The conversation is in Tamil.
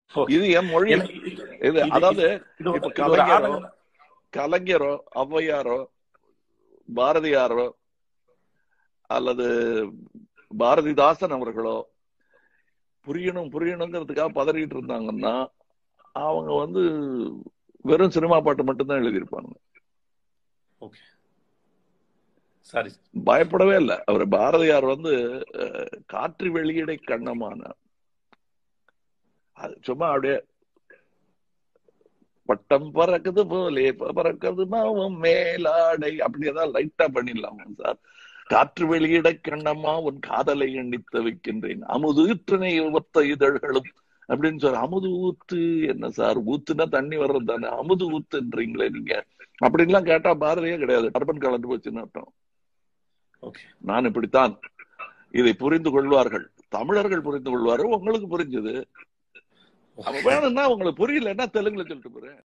Okay. இது என் மொழி ஏன்னா இது- இது இது- அதாவது இது ஒரு- இப்ப இது ஒரு கலைஞரோ ஆதங்க- கலைஞரோ ஔவையாரோ பாரதியாரோ அல்லது பாரதிதாசன் அவர்களோ புரியணும் புரியணுங்கிறதுக்காக பதறிட்டு இருந்தாங்கன்னா அவங்க வந்து வெறும் சினிமா பாட்டு மட்டும்தான் எழுதியிருப்பாங்க ஓகே சரி பயப்படவே இல்லை அவர் பாரதியார் வந்து அஹ், காற்று வெளியிடை கண்ணமான அது சும்மா அப்படியே பட்டம் பறக்குது போலே பறக்குது மாவும் மேலாடை அப்படியேதான் லைட்டா பண்ணிடலாமா சார் காற்று வெளியிட கண்ணம்மா உன் காதலை எண்ணித்து வைக்கின்றேன் அமுது இற்றனை ஒத்த இதழ்களும் அப்படின்னு சொல்ற அமுது ஊத்து என்ன சார் ஊத்துனா தண்ணி வர்றது தானே அமுது ஊத்துன்றீங்களே நீங்க அப்படின்லாம் கேட்டா பாரதியே கிடையாது டர்பன் கலந்து போச்சுன்னு அர்த்தம் ஓகே நான் இப்படித்தான் இதை புரிந்து கொள்வார்கள் தமிழர்கள் புரிந்து கொள்வார்கள் உங்களுக்கு புரிஞ்சது அப்ப வேணும்னா உங்களுக்கு புரியலன்னா தெலுங்குல சொல்லிட்டு போறேன்